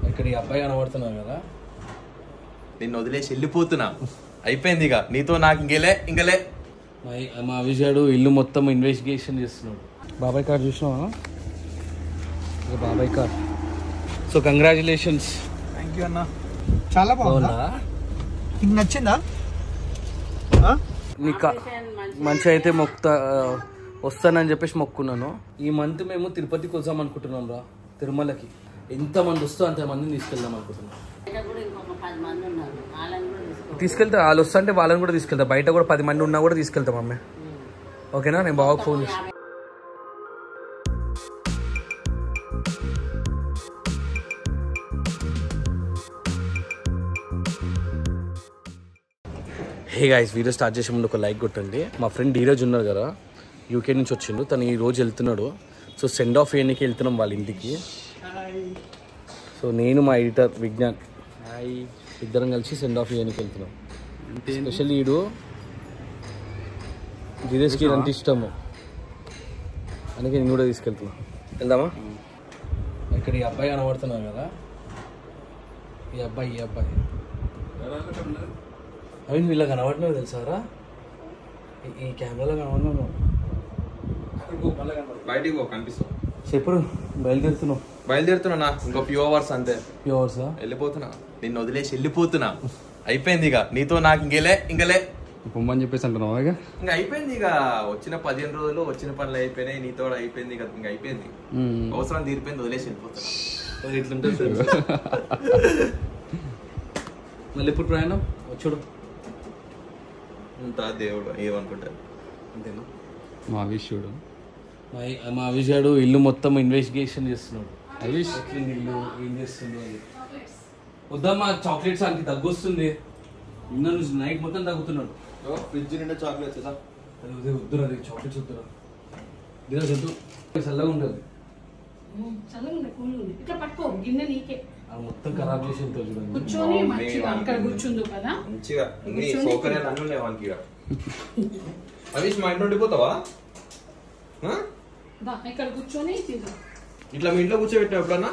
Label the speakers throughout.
Speaker 1: ఇక్కడ ఈ అబ్బాయి కనబడుతున్నాడు కదా
Speaker 2: నిన్ను వదిలేసి వెళ్ళిపోతున్నా అయిపోయింది ఇక నీతో నాకు ఇంకెలే ఇంకలే
Speaker 1: మా మా విజయాడు ఇల్లు మొత్తం ఇన్వెస్టిగేషన్ చేస్తున్నాడు బాబాయ్ కార్ చూసినావా ఇక బాబాయ్ car so congratulations
Speaker 3: thank you అన్న చాలా బాగుందా నీకు నచ్చిందా ఆ?
Speaker 1: నీకు మంచి అయితే మొక్తా వస్తానని చెప్పేసి మొక్కున్నాను ఈ మంత్ మేము తిరుపతికి వద్దాం అనుకుంటున్నాం రా తిరుమలకి ఎంత మంది వస్తే అంత మందిని తీసుకెళ్దాం అనుకుంటున్నాం తీసుకెళ్తా వాళ్ళు వస్తా అంటే వాళ్ళని కూడా తీసుకెళ్తా బయట కూడా పది మంది ఉన్నా కూడా తీసుకెళ్తాం అమ్మే ఓకేనా నేను బాగా ఫోన్ చేసి హే గాయస్ వీడియో స్టార్ట్ చేసే ముందు ఒక లైక్ కొట్టండి మా ఫ్రెండ్ ధీరజ్ ఉన్నారు కదా యూకే నుంచి వచ్చిండు తను ఈ రోజు వెళ్తున్నాడు సో సెండ్ ఆఫ్ వేయడానికి వెళ్తున్నాం వాళ్ళ ఇంటికి సో నేను మా ఎడిటర్ విజ్ఞాన్ ఇద్దరం కలిసి సెండ్ ఆఫ్ వేయడానికి వెళ్తున్నాం స్పెషల్ ఈడు ధీరజ్కి అంత ఇష్టము అందుకే నేను కూడా తీసుకెళ్తున్నా వెళ్దామా ఇక్కడ ఈ అబ్బాయి కనబడుతున్నాడు కదా ఈ అబ్బాయి ఈ అబ్బాయి అవి వీళ్ళ కనబడినావు తెలుసారా ఈ- ఈ కెమెరాలో కనబడినావు
Speaker 2: బయటికి పో కనిపిస్తావు
Speaker 1: చెప్పుడు బయలుదేరుతున్నావు
Speaker 2: బయలుదేరుతున్నా ఇంకో ఫ్యూ అవర్స్ అంతే
Speaker 1: ఫ్యూ అవర్సా
Speaker 2: వెళ్ళిపోతున్నా నిన్ను వదిలేసి వెళ్ళిపోతున్నా అయిపోయింది ఇక నీతో నాకు ఇంకెలే ఇంకలే
Speaker 4: పొమ్మని చెప్పేసి అంటున్నావా ఇక
Speaker 2: ఇంకా అయిపోయింది ఇక వచ్చిన పదిహేను రోజులు వచ్చిన పనులు అయిపోయినాయి నీతో కూడా అయిపోయింది ఇక ఇంకా అయిపోయింది అవసరం తీరిపోయింది వదిలేసి వెళ్ళిపోతున్నా
Speaker 1: ఇట్లుంటే మళ్ళీ ఎప్పుడు ప్రయాణం వచ్చుడు
Speaker 2: ఉంటా దేవుడు ఏమనుకుంటారు
Speaker 1: అంతేనా
Speaker 4: మా విష్యుడు
Speaker 1: మా మా విజయాడు ఇల్లు మొత్తం ఇన్వెస్టిగేషన్ చేస్తున్నాడు
Speaker 4: అవిష్
Speaker 1: ఎట్లుంది ఇల్లు ఏం చేస్తుంది అని వద్దమ్మా చాక్లెట్స్ ఆయనకి దగ్గు వస్తుంది నిన్న నుంచి నైట్ మొత్తం తగ్గుతున్నాడు
Speaker 2: ఫ్రిడ్జ్ నిండా చాక్లెట్స్
Speaker 1: అది ఉదయ వద్దురా అది చాక్లెట్స్ వద్దురా దిరా వద్దు చల్లగా ఉంటుంది
Speaker 5: చల్లగా ఉంది కూల్ ఉంది ఇట్లా పట్టుకో గిన్నె నీకే
Speaker 1: అది మొత్తం ఖరాబ్ చేసి ఉంటుంది చూడండి
Speaker 5: కూర్చొని
Speaker 2: మమ్మీ
Speaker 5: మంచిగా అక్కడ కూర్చుందు కదా
Speaker 2: మంచిగా అన్ని
Speaker 5: కూర్చోండి.
Speaker 2: సౌకర్యాలు అన్నీ ఉన్నాయి వానికి ఇక అవిష్ మా ఇంట్లో ఉండిపోతావా ఆ?
Speaker 5: దా ఇక్కడ కూర్చొని తిందా
Speaker 2: ఇట్లా మీ ఇంట్లో కూర్చోబెట్టావు ఎప్పుడన్నా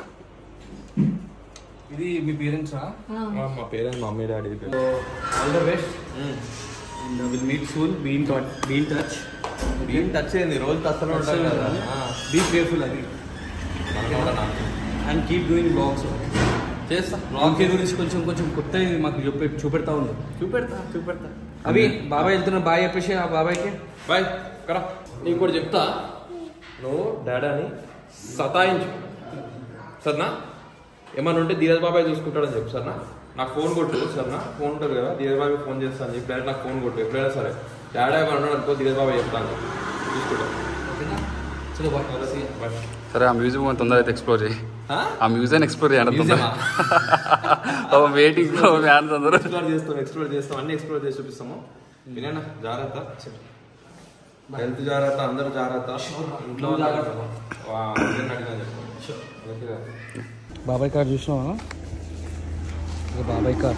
Speaker 1: ఇది మీ పేరెంట్సా
Speaker 2: మా- మా parents mummy daddy
Speaker 1: all the best and will meet soon be in be in touch
Speaker 2: ఏం టచ్ అయింది రోజు టచ్లో ఉంటాం కదా ఆ.
Speaker 1: బీ కేర్ఫుల్ అది
Speaker 2: మనం కూడా నాకు.
Speaker 1: అండ్ కీప్ డూయింగ్ బ్లాగ్స్ చేస్తా బ్లాగ్ గురించి కొంచెం కొంచెం కొత్త మాకు చూపె చూపెడతా ఉండు
Speaker 2: చూపెడతా చూపెడతా
Speaker 1: అవి బాబాయ్ వెళ్తున్నా బాయ్ చెప్పేసి ఆ బాబాయ్కి
Speaker 2: బాయ్ కరా నీకు కూడా చెప్తా నువ్వు డాడాని సతాయించు సరేనా ఏమన్నా ఉంటే ధీరజ్ బాబాయ్ చూసుకుంటాడని చెప్పు సరేనా నాకు ఫోన్ కొట్టు సరేనా ఫోన్ ఉంటుంది కదా ధీరజ్ బాబాయ్ ఫోన్ చేస్తాను అని చెప్పి డైరెక్ట్ నాకు ఫోన్ కొట్టు ఎప్పుడైనా సరే డాడా ఏమన్నా ఉన్నాడు అనుకో ధీరజ్ బాబాయ్ చెప్తాను చూసుకుంటా
Speaker 1: ఓకేనా చలో బాయ్
Speaker 2: బాయ్
Speaker 4: సరే ఆ మ్యూజియం మనం తొందరగా అయితే ఎక్స్ప్లోర్ చేయి
Speaker 2: ఆ?
Speaker 4: ఆ మ్యూజియం ఎక్స్ప్లోర్ చేయండి
Speaker 2: Museum
Speaker 4: తొందరగా వెయిటింగ్ ఫ్యాన్స్ అందరూ
Speaker 2: ఎక్స్ప్లోర్ చేస్తాం ఎక్స్ప్లోర్ చేస్తాం అన్ని ఎక్స్ప్లోర్ చేసి చూపిస్తాము వినేనా జాగ్రత్త హెల్త్ జాగ్రత్త అందరూ జాగ్రత్త ఇంట్లో
Speaker 1: నువ్వు జాగ్రత్త.
Speaker 2: వా, అందరిని అడిగినా చెప్పు. ఓకేనా?
Speaker 1: బాబాయ్ కార్ చూసినావా ఇక బాబాయ్ కార్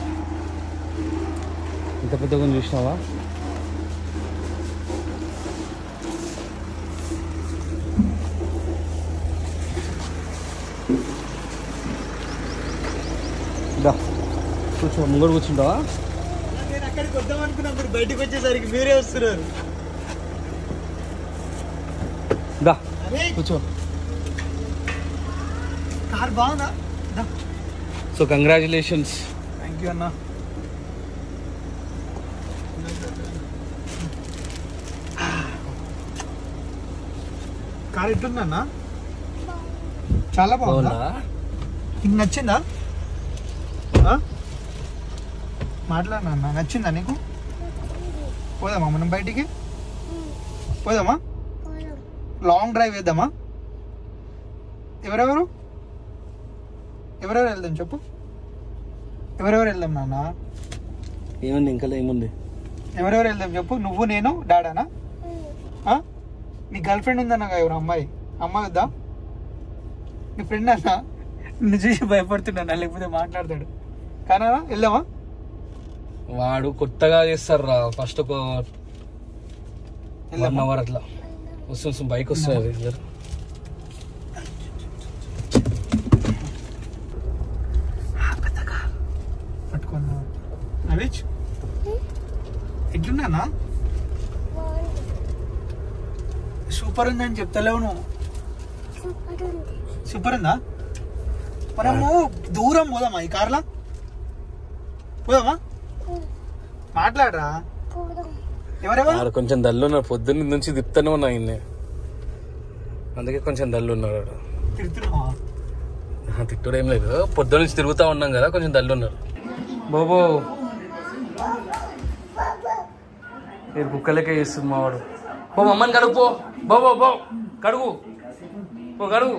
Speaker 1: ఇంత పెద్దగా ఉంది చూసినావా దా కూర్చో ముంగడు కూర్చుంటావా
Speaker 3: నేను అక్కడికి వద్దాం అనుకున్నప్పుడు బయటకు వచ్చేసరికి మీరే వస్తున్నారు
Speaker 1: దా
Speaker 3: అరే
Speaker 1: కూర్చో
Speaker 3: కార్ బాగుందా
Speaker 1: సో కంగ్రాచులేషన్స్
Speaker 3: థ్యాంక్ యూ అన్న కార్ ఎట్లుందన్న చాలా బాగుందా
Speaker 1: బాగుందా
Speaker 3: నీకు నచ్చిందా ఆ? మాట్లాడినా నచ్చిందా నీకు పోదామా మనం బయటికి పోదామా లాంగ్ డ్రైవ్ వేద్దామా ఎవరెవరు ఎవరెవరు వెళ్దాం చెప్పు ఎవరెవరు వెళ్దాం నాన్న
Speaker 1: ఏముంది ఇంకా ఏముంది
Speaker 3: ఎవరెవరు వెళ్దాం చెప్పు నువ్వు నేను డాడానా ఆ? నీ గర్ల్ ఫ్రెండ్ ఉందన్న ఎవరు అమ్మాయి అమ్మాయి వద్దా నీ ఫ్రెండ్ అన్న నిన్ను చూసి భయపడుతున్నా లేకపోతే మాట్లాడతాడు కానా వెళ్దామా
Speaker 1: వాడు కొత్తగా చేస్తారు రా ఫస్ట్ ఒక వన్
Speaker 3: వెళ్దామా
Speaker 1: అవర్ అట్లా వస్తుంది వస్తుంది బైక్ వస్తుంది
Speaker 3: ఎట్లుందన్న సూపర్ ఉందని చెప్తలేవు నువ్వు సూపర్ ఉందా మనము దూరం పోదామా ఈ కార్లా పోదామా మాట్లాడరా ఎవరెవరు
Speaker 1: ఆడు కొంచెం డల్ ఉన్నాడు పొద్దున్న నుంచి తిప్పుతూనే ఉన్నా ఆయన్ని అందుకే కొంచెం డల్ ఉన్నాడు ఆడు.
Speaker 3: తిడుతున్నావా
Speaker 1: ఆ, తిట్టుడు ఏం లేదు పొద్దున్న నుంచి తిరుగుతా ఉన్నాం కదా కొంచెం డల్ ఉన్నారు బాబో మీరు కుక్కలకే చేస్తుంది మావాడు పో మమ్మల్ని కడుగు పో బాబో బో కడుగు పో కడుగు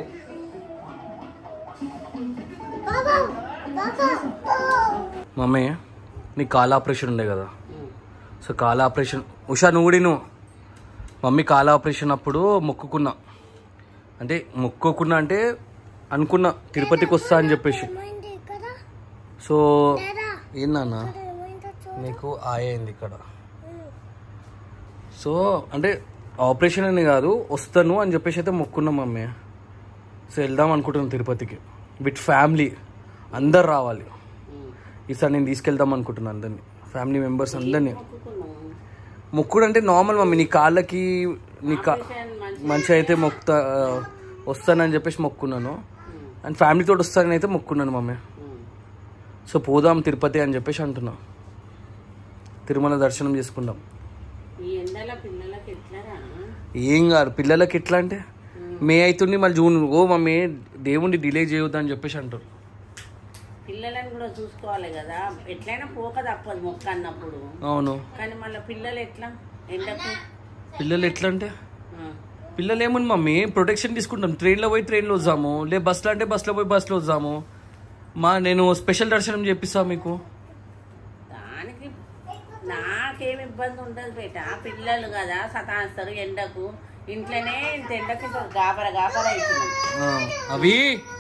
Speaker 1: మమ్మీ నీ కాల్ ఆపరేషన్ ఉండే కదా సో కాల్ ఆపరేషన్ ఉషా నువ్వు కూడా విను. మమ్మీ కాల్ ఆపరేషన్ అప్పుడు మొక్కుకున్నా అంటే మొక్కుకున్నా అంటే అనుకున్నా తిరుపతికి వస్తా అని చెప్పేసి సో ఏందన్నా నీకు అయింది ఇక్కడ సో అంటే ఆపరేషన్ అని కాదు వస్తాను అని చెప్పేసి అయితే మొక్కున్నా మమ్మీ సో వెళ్దాం అనుకుంటున్నాను తిరుపతికి విత్ ఫ్యామిలీ అందరు రావాలి ఈసారి నేను తీసుకెళ్దాం అనుకుంటున్నాను అందరినీ ఫ్యామిలీ మెంబర్స్ అందరినీ మొక్కుడు అంటే నార్మల్ మమ్మీ నీ కాళ్ళకి నీ కా మంచి అయితే మొక్కుతా వస్తానని చెప్పేసి మొక్కున్నాను అండ్ ఫ్యామిలీతో వస్తానని అయితే మొక్కున్నాను మమ్మీ సో పోదాం తిరుపతి అని చెప్పేసి అంటున్నా తిరుమల దర్శనం చేసుకుందాం
Speaker 5: ఈ ఎండల పిల్లలకి ఎట్లారా
Speaker 1: ఏం కాదు పిల్లలకి ఎట్లా అంటే మే అవుతుంది మళ్ళీ జూన్ ఓ మమ్మీ దేవుణ్ణి డిలే చేయొద్దు అని చెప్పేసి అంటారు
Speaker 5: పిల్లలని కూడా చూసుకోవాలి కదా ఎట్లయినా పోక తప్పదు మొక్క అన్నప్పుడు
Speaker 1: అవును
Speaker 5: కానీ మళ్ళీ పిల్లలు ఎట్లా ఎండకు
Speaker 1: పిల్లలు ఎట్లా అంటే
Speaker 5: ఆ.
Speaker 1: పిల్లలు ఏముంది మమ్మీ ప్రొటెక్షన్ తీసుకుంటాం ట్రైన్లో పోయి ట్రైన్లో వద్దాము లే బస్సులో అంటే బస్సులో పోయి బస్సులో వద్దాము మా నేను స్పెషల్ దర్శనం చేపిస్తా మీకు
Speaker 5: దానికి నాకేం ఇబ్బంది ఉండదు బేట పిల్లలు కదా సతాయిస్తారు ఎండకు ఇంట్లోనే ఇంత ఎండకు ఇంత గాబర గాబర అవుతున్నాం
Speaker 1: ఆ, అవి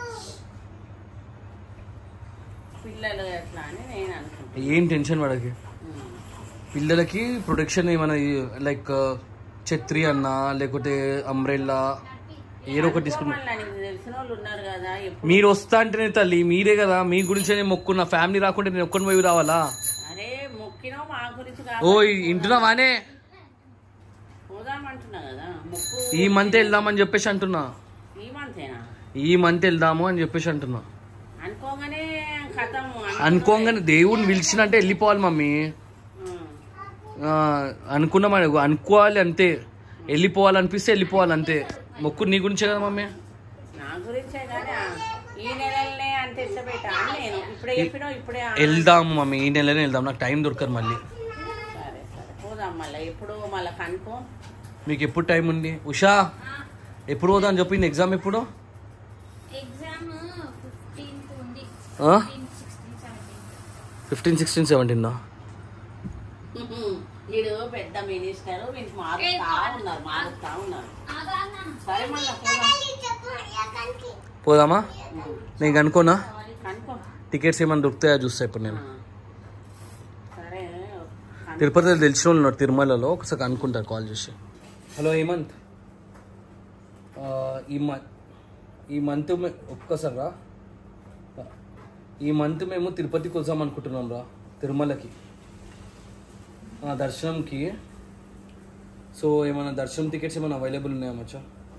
Speaker 5: పిల్లలు ఎట్లా అని నేను అనుకుంటున్నాను
Speaker 1: ఏం టెన్షన్ పడకి పిల్లలకి ప్రొటెక్షన్ ఏమైనా లైక్ ఛత్రి అన్న లేకపోతే అంబ్రెల్లా ఏదో ఒకటి తీసుకున్నా
Speaker 5: మళ్ళీ నీకు తెలిసిన వాళ్ళు ఉన్నారు కదా ఎప్పుడు
Speaker 1: మీరు వస్తా అంటేనే తల్లి మీరే కదా మీ గురించి నేను మొక్కున్నా ఫ్యామిలీ రాకుంటే నేను ఒక్కని పోయి రావాలా
Speaker 5: అరే మొక్కినో మా గురించి
Speaker 1: ఓ
Speaker 5: కాదు
Speaker 1: ఇంటున్నావానే
Speaker 5: పోదామంటున్నా కదా మొక్కు
Speaker 1: ఈ మంత్ వెళ్దామని చెప్పేసి అంటున్నా
Speaker 5: ఈ మంతేనా
Speaker 1: ఈ మంత్ వెళ్దాము అని చెప్పేసి అంటున్నా
Speaker 5: అనుకోగానే కథం
Speaker 1: అనుకోగానే దేవుడిని పిలిచినంటే వెళ్ళిపోవాలి మమ్మీ ఆ, అనుకున్నాం అనుకో అనుకోవాలి అంతే వెళ్ళిపోవాలనిపిస్తే వెళ్ళిపోవాలి అంతే మొక్కు నీ గురించే కదా మమ్మీ
Speaker 5: నా గురించే కానీ ఆ, ఈ నెలలనే అంటే ఎట్లా పెట్టా అని నేను ఇప్పుడే చెప్పినావు ఇప్పుడే ఆ-
Speaker 1: వెళ్దాము మమ్మీ ఈ నెలనే వెళ్దాం నాకు టైం దొరకదు మళ్ళీ
Speaker 5: సరే సరే పోదాం మళ్ళీ ఎప్పుడు మళ్ళీ కనుక్కో
Speaker 1: మీకు ఎప్పుడు టైం ఉంది ఉషా ఎప్పుడు పోదాం అని చెప్పి ఎగ్జామ్ ఎప్పుడు
Speaker 6: ఎగ్జామ్ ఫిఫ్టీన్త్ ఉంది
Speaker 1: ఆ?
Speaker 6: Sixteen seventeen
Speaker 1: fifteen sixteen seventeen
Speaker 5: వీడు పెద్ద మినిస్టర్ వీనికి మారుస్తా ఉన్నారు మారుస్తా ఉన్నారు సరే మళ్ళీ పోదాం
Speaker 1: పోదామా నేను అనుకోనా
Speaker 5: కనుక్కో
Speaker 1: టికెట్స్ ఏమైనా దొరుకుతాయో చూస్తా ఇప్పుడు నేను
Speaker 5: సరే కనుక్కో.
Speaker 1: తిరుపతిలో తెలిసిన వాళ్ళు ఉన్నారు తిరుమలలో ఒకసారి కనుక్కుంటారు కాల్ చేసి హలో హేమంత్ ఆ, ఈ మంత్ ఈ మంత్ మే- ఒక్కసారి రా ఈ మంత్ మేము తిరుపతికి వద్దాం అనుకుంటున్నాం రా తిరుమలకి ఆ, దర్శనంకి సో ఏమైనా దర్శనం టికెట్స్ ఏమైనా అవైలబుల్ ఉన్నాయా మచ్చా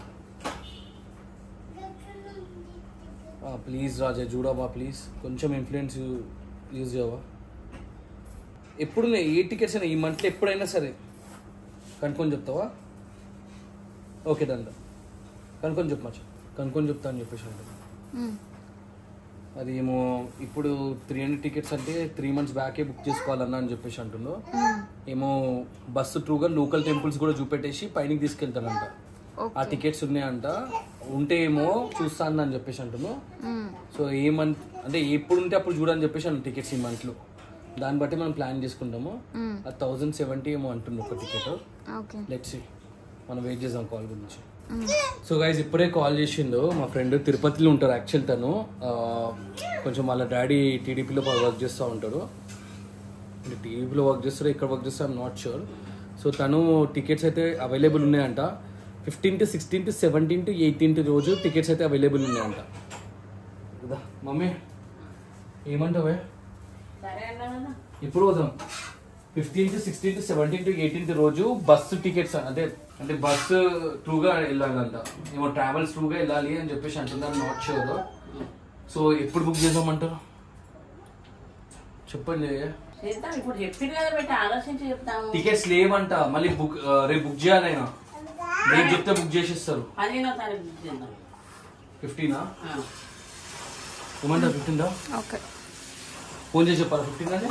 Speaker 1: ప్లీజ్ రాజా చూడవా ప్లీజ్ కొంచెం ఇన్ఫ్లుయెన్స్ యూజ్ చేయవా ఎప్పుడు నే- ఏ టికెట్స్ అయినా ఈ మంత్లో ఎప్పుడైనా సరే కనుక్కొని చెప్తావా ఓకే దండ కనుక్కొని చెప్పు మచ్చా కనుక్కొని చెప్తా అని చెప్పేసి అంటే అది ఏమో ఇప్పుడు త్రీ హండ్రెడ్ టికెట్స్ అంటే త్రీ మంత్స్ బ్యాకే బుక్ చేసుకోవాలన్నా అని చెప్పేసి అంటుందో ఏమో బస్సు త్రూగా లోకల్ టెంపుల్స్ కూడా చూపెట్టేసి పైనకి తీసుకెళ్తాడంట ఆ టికెట్స్ ఉన్నాయంట ఉంటే ఏమో చూస్తాను అని చెప్పేసి అంటున్నాను సో ఏ మంత్ అంటే ఎప్పుడు ఉంటే అప్పుడు చూడని చెప్పేసి అన్న టికెట్స్ ఈ మంత్లో దాన్ని బట్టి మనం ప్లాన్ చేసుకుంటాము ఆ థౌజండ్ సెవెంటీ ఏమో అంటుంది ఒక టికెట్
Speaker 6: ఓకే
Speaker 1: లెట్స్ మనం వెయిట్ చేద్దాం కాల్ గురించి సో గైజ్ ఇప్పుడే కాల్ చేసిండు మా ఫ్రెండ్ తిరుపతిలో ఉంటారు యాక్చువల్ తను ఆ, కొంచెం వాళ్ళ డాడీ టీడీపీలో వర్క్ చేస్తూ ఉంటాడు అంటే టీవీలో వర్క్ చేస్తారో ఇక్కడ వర్క్ చేస్తారో ఐమ్ నాట్ షూర్ సో తను టికెట్స్ అయితే అవైలబుల్ ఉన్నాయంట ఫిఫ్టీన్త్ సిక్స్టీన్త్ సెవెంటీన్త్ ఎయిటీన్త్ రోజు టికెట్స్ అయితే అవైలబుల్ ఉన్నాయంట కదా మమ్మీ ఏమంటావే
Speaker 5: సరే అన్నా కదా
Speaker 1: ఎప్పుడు పోదాం ఫిఫ్టీన్త్ సిక్స్టీన్త్ సెవెంటీన్త్ ఎయిటీన్త్ రోజు బస్సు టికెట్స్ అంటే అంటే బస్సు త్రూగా వెళ్ళాలంట ఏమో ట్రావెల్స్ త్రూగా వెళ్ళాలి అని చెప్పేసి అంటున్నారు నాట్ షూర్ సో ఎప్పుడు బుక్ చేద్దామంటారు చెప్పండి
Speaker 5: చేద్దాం ఇప్పుడు చెప్పింది కదా పెట్టి ఆలోచించి చెప్తాము
Speaker 1: టికెట్స్ లేవంట మళ్ళీ బుక్ ఆ, రేపు బుక్ చేయాలి అయినా రేపు చెప్తే బుక్ చేసేస్తారు
Speaker 5: పదిహేనో తారీఖు బుక్ చేద్దాం
Speaker 1: ఫిఫ్టీనా
Speaker 5: ఆ.
Speaker 1: ఏమంటారు ఫిఫ్టీన్దా
Speaker 7: ఓకే
Speaker 1: ఫోన్ చేసి చెప్పాలి ఫిఫ్టీన్ అని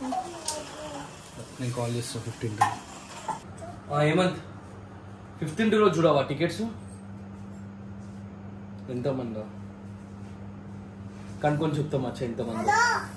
Speaker 1: నేను కాల్ చేస్తాను ఫిఫ్టీన్త్ హేమంత్ ఫిఫ్టీన్త్ రోజు చూడవా టికెట్స్ ఎంతమంది కనుక్కొని చెప్తాం అచ్చా ఎంతమంది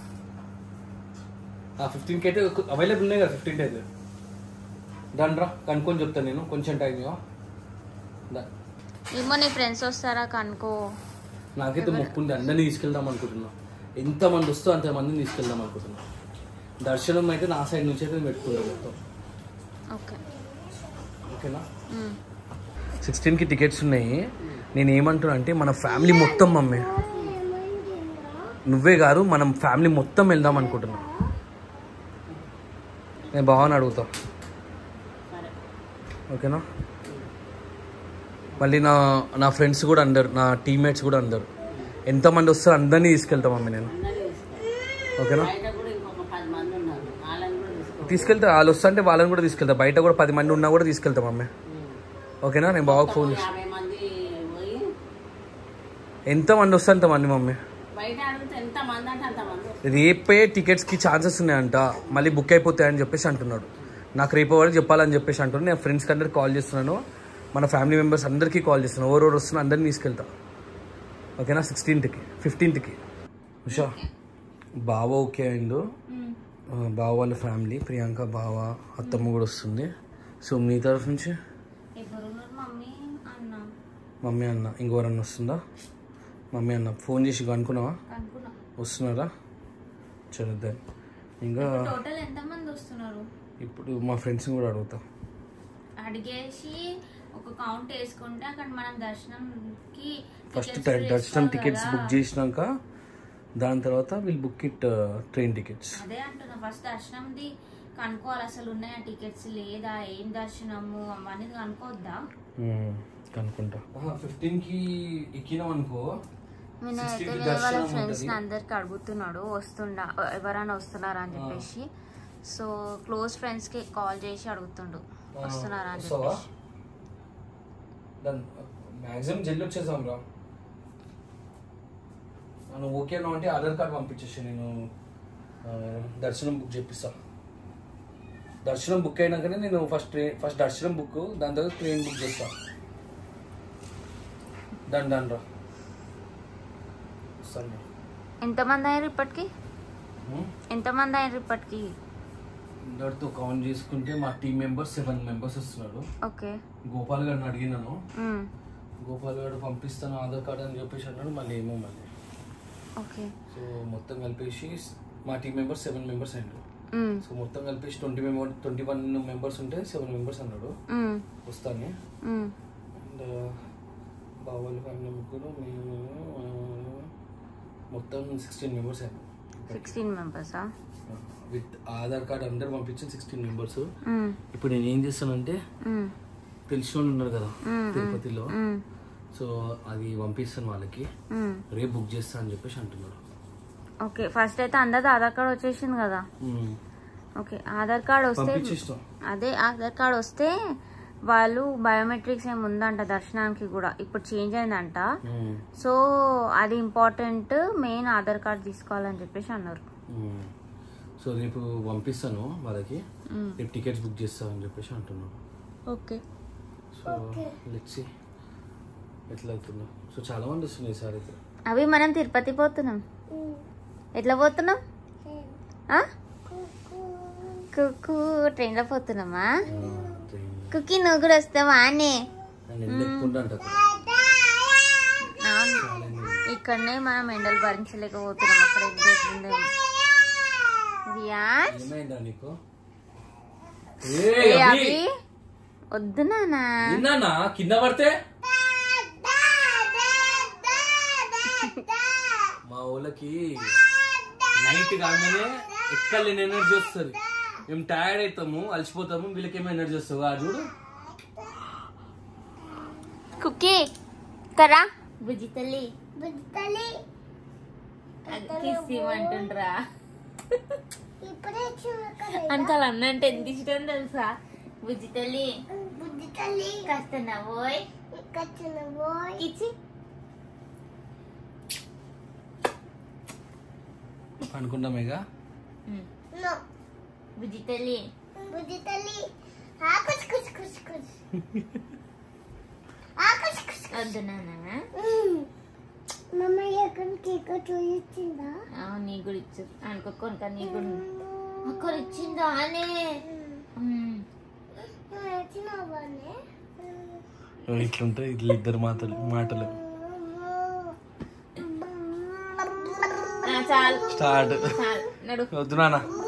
Speaker 1: ఫిఫ్టీన్కి అయితే అవైలబుల్ ఉన్నాయి కదా ఫిఫ్టీన్త్ అయితే డన్ రా కనుక్కొని చెప్తాను నేను కొంచెం టైం ఇవ్వ దా
Speaker 7: ఏమో నీ ఫ్రెండ్స్ వస్తారా కనుకో
Speaker 1: నాకైతే మొక్కు ఉంది అందరినీ తీసుకెళ్దాం అనుకుంటున్నా ఎంతమంది వస్తే అంతమందిని తీసుకెళ్దాం అనుకుంటున్నా దర్శనం అయితే నా సైడ్ నుంచి అయితే నేను పెట్టుకుంటా మొత్తం
Speaker 7: ఓకే
Speaker 1: ఓకేనా
Speaker 7: మ్మ్.
Speaker 1: సిక్స్టీన్కి టికెట్స్ ఉన్నాయి నేను ఏమంటున్నా అంటే మన ఫ్యామిలీ మొత్తం మమ్మీ నువ్వే గారు మనం ఫ్యామిలీ మొత్తం వెళ్దాం అనుకుంటున్నా నేను బావని అడుగుతా ఓకేనా మళ్ళీ నా నా ఫ్రెండ్స్ కూడా అందరు నా టీమ్మేట్స్ కూడా అందరు ఎంతమంది వస్తారో అందరినీ తీసుకెళ్తాం మమ్మీ నేను
Speaker 5: అందరినీ తీసుకెళ్తాం.
Speaker 1: ఓకేనా
Speaker 5: బయట కూడా ఇంకొక పది మంది ఉన్నారు వాళ్ళని కూడా తీసుకో
Speaker 1: తీసుకెళ్తా వాళ్ళు వస్తా అంటే వాళ్ళని కూడా తీసుకెళ్తా బయట కూడా పది మంది ఉన్నా కూడా తీసుకెళ్తాం మమ్మీ ఓకేనా నేను బాగా ఫోన్ చేస్తాను
Speaker 5: యాభై మంది పోయి
Speaker 1: ఎంతమంది వస్తే అంతమంది మమ్మీ
Speaker 5: బయట అడిగితే ఎంత మంది అంటే అంత మంది వస్తారు.
Speaker 1: రేపే టికెట్స్కి ఛాన్సెస్ ఉన్నాయంట మళ్ళీ బుక్ అయిపోతాయని చెప్పేసి అంటున్నాడు నాకు రేపు వరకు చెప్పాలని చెప్పేసి అంటున్నాను నేను ఫ్రెండ్స్కి అందరికి కాల్ చేస్తున్నాను మన ఫ్యామిలీ మెంబర్స్ అందరికీ కాల్ చేస్తున్నాను ఎవరెవరు వస్తున్నా అందరినీ తీసుకెళ్తా ఓకేనా సిక్స్టీన్త్కి ఫిఫ్టీన్త్కి ఉషా బావ ఓకే అయిండు ఆ, బావ వాళ్ళ ఫ్యామిలీ ప్రియాంక బావ అత్తమ్మ కూడా వస్తుంది సో మీ తరఫు నుంచి
Speaker 7: ఎవరు ఉన్నారు మమ్మీ అన్న
Speaker 1: మమ్మీ అన్న ఇంకెవరన్నా వస్తుందా మమ్మీ అన్న ఫోన్ చేసి కనుక్కున్నావా
Speaker 7: అనుకున్నా
Speaker 1: వస్తున్నారా చదువుద్దాం ఇంకా
Speaker 7: టోటల్ ఎంతమంది వస్తున్నారు
Speaker 1: ఇప్పుడు మా ఫ్రెండ్స్ని కూడా అడుగుతా
Speaker 7: అడిగేసి ఒక కౌంట్ వేసుకుంటే అక్కడ మనం దర్శనంకి
Speaker 1: ఫస్ట్
Speaker 7: tickets
Speaker 1: టైం దర్శనం
Speaker 7: తీసుకోవాలి
Speaker 1: టికెట్స్
Speaker 7: కదా.
Speaker 1: బుక్ చేసినాక దాని తర్వాత వీళ్ళు బుక్ ఇట్ ట్రైన్ టికెట్స్
Speaker 7: అదే అంటున్నా ఫస్ట్ దర్శనంది కనుక్కోవాలి అసలు ఉన్నాయా టికెట్స్ లేదా ఏం దర్శనము అవన్నీ కనుక్కోవద్దా
Speaker 1: కనుక్కుంటా ఫిఫ్టీన్కి ఎక్కినాం అనుకో
Speaker 7: నేను
Speaker 1: 16
Speaker 7: అయితే
Speaker 1: కి
Speaker 7: వేరే వాళ్ళ
Speaker 1: దర్శనం
Speaker 7: ఫ్రెండ్స్
Speaker 1: ఉంటది.
Speaker 7: అందరికి అడుగుతున్నాడు వస్తుండా ఎవరైనా వస్తున్నారా అని చెప్పేసి సో క్లోజ్ ఫ్రెండ్స్ కి కాల్ చేసి అడుగుతుండు వస్తున్నారా అని
Speaker 1: వస్తావా
Speaker 7: చెప్పేసి
Speaker 1: దాని మ్యాక్సిమం జల్లి వచ్చేసాం రా నువ్వు ఓకే అన్నావు అంటే ఆధార్ కార్డ్ పంపించేసి నేను ఆ, దర్శనం బుక్ చేపిస్తా దర్శనం బుక్ అయినాకనే నేను ఫస్ట్ ట్రైన్ ఫస్ట్ దర్శనం బుక్ దాని తర్వాత ట్రైన్ బుక్ చేస్తా దాని దాని రా వస్తాను
Speaker 7: ఎంతమంది అయ్యారు ఇప్పటికి
Speaker 1: హ్మ్?
Speaker 7: ఎంతమంది అయ్యారు ఇప్పటికి
Speaker 1: అందరితో కౌంట్ చేసుకుంటే మా టీం మెంబర్స్ సెవెన్ మెంబర్స్ వస్తున్నారు
Speaker 7: ఓకే
Speaker 1: గోపాల్ గారిని అడిగినాను
Speaker 7: మ్మ్.
Speaker 1: గోపాల్ గారు పంపిస్తాను ఆధార్ కార్డ్ అని చెప్పేసి అన్నాడు మళ్ళీ ఏమో మళ్ళీ
Speaker 7: ఓకే
Speaker 1: సో మొత్తం కలిపేసి మా టీం మెంబర్స్ సెవెన్ మెంబర్స్ అయ్యారు
Speaker 7: మ్మ్.
Speaker 1: సో మొత్తం కలిపేసి twenty member twenty one members ఉంటే సెవెన్ మెంబర్స్ అన్నాడు
Speaker 7: మ్మ్.
Speaker 1: వస్తాను
Speaker 7: మ్మ్.
Speaker 1: అండ్ బావాళ్ళ ఫ్యామిలీ ముగ్గురు మేము ఆ, మొత్తం సిక్స్టీన్ మెంబర్స్ అయ్యాము
Speaker 7: సిక్స్టీన్ మెంబర్సా
Speaker 1: విత్ ఆధార్ కార్డ్ అందరు పంపించిన సిక్స్టీన్ మెంబర్స్
Speaker 7: మ్మ్.
Speaker 1: ఇప్పుడు నేను ఏం చేస్తానంటే
Speaker 7: మ్మ్.
Speaker 1: తెలిసిన వాళ్ళు ఉన్నారు కదా
Speaker 7: మ్మ్.
Speaker 1: తిరుపతిలో
Speaker 7: మ్మ్.
Speaker 1: సో అది పంపిస్తాను వాళ్ళకి
Speaker 7: మ్మ్.
Speaker 1: రేపు బుక్ చేస్తా అని చెప్పేసి అంటున్నారు
Speaker 7: ఓకే ఫస్ట్ అయితే అందరిది ఆధార్ కార్డ్ వచ్చేసింది కదా
Speaker 1: మ్మ్.
Speaker 7: ఓకే ఆధార్ కార్డ్ వస్తే
Speaker 1: పంపించేస్తాం
Speaker 7: అదే ఆధార్ కార్డ్ వస్తే వాళ్ళు బయోమెట్రిక్స్ ఏమి ఉందంట దర్శనానికి కూడా ఇప్పుడు చేంజ్ అయిందంట
Speaker 1: మ్మ్.
Speaker 7: సో అది ఇంపార్టెంట్ మెయిన్ ఆధార్ కార్డ్ తీసుకోవాలని చెప్పేసి అన్నారు
Speaker 1: మ్మ్. సో రేపు పంపిస్తాను వాళ్ళకి రేపు టికెట్స్ బుక్ చేస్తా అని చెప్పేసి అంటున్నాను
Speaker 7: ఓకే
Speaker 1: సో లెట్సి ఎట్లా అవుతుందో సో చాలా మంది వస్తున్నాయి ఈసారి అయితే
Speaker 7: అవి మనం తిరుపతి పోతున్నాం ఎట్లా పోతున్నాం ఆ? కుక్కు ట్రైన్లో పోతున్నామా
Speaker 1: ట్రైన్
Speaker 7: కుక్కి నువ్వు కూడా వస్తావా అనే
Speaker 1: నన్ను ఎండ ఎక్కువ అంట
Speaker 7: అవును ఇక్కడనే మనం ఎండలు భరించలేకపోతున్నాం అక్కడ ఎంత ఎట్లుందో రియాజ్
Speaker 1: ఏమైందా నీకు
Speaker 7: ఏ అవి వద్దు నానా
Speaker 1: నిన్నా కింద పడితే మా ఊళ్ళకి నైట్ కాగానే ఎక్కలేని ఎనర్జీ వస్తుంది మేము టైర్డ్ అవుతాము అలసిపోతాము వీళ్ళకేమో ఎనర్జీ వస్తుంది ఆ చూడు
Speaker 7: కుక్కీ కరా బుజ్జి తల్లి కిస్ ఇవ్వమంటుండ్రా అంకల్ అన్న అంటే ఎంత ఇష్టం తెలుసా బుజ్జి తల్లి కాస్త నవ్వోయ్ ఇచ్చి
Speaker 1: అనుకున్నామేగా
Speaker 7: బుజ్జి తల్లి వద్దు నాన్న ఆ, నీ కూడా ఇచ్చు అనుకో కొనుక నీ కూడా అక్కడ ఇచ్చిందా అనే ఉమ్.
Speaker 1: ఇట్లుంటాయి ఇట్లా ఇద్దరు మాటలు మాటలు
Speaker 7: ఆ, చాలు
Speaker 1: స్టార్ట్
Speaker 7: చాలు నడు
Speaker 1: వద్దు నాన్న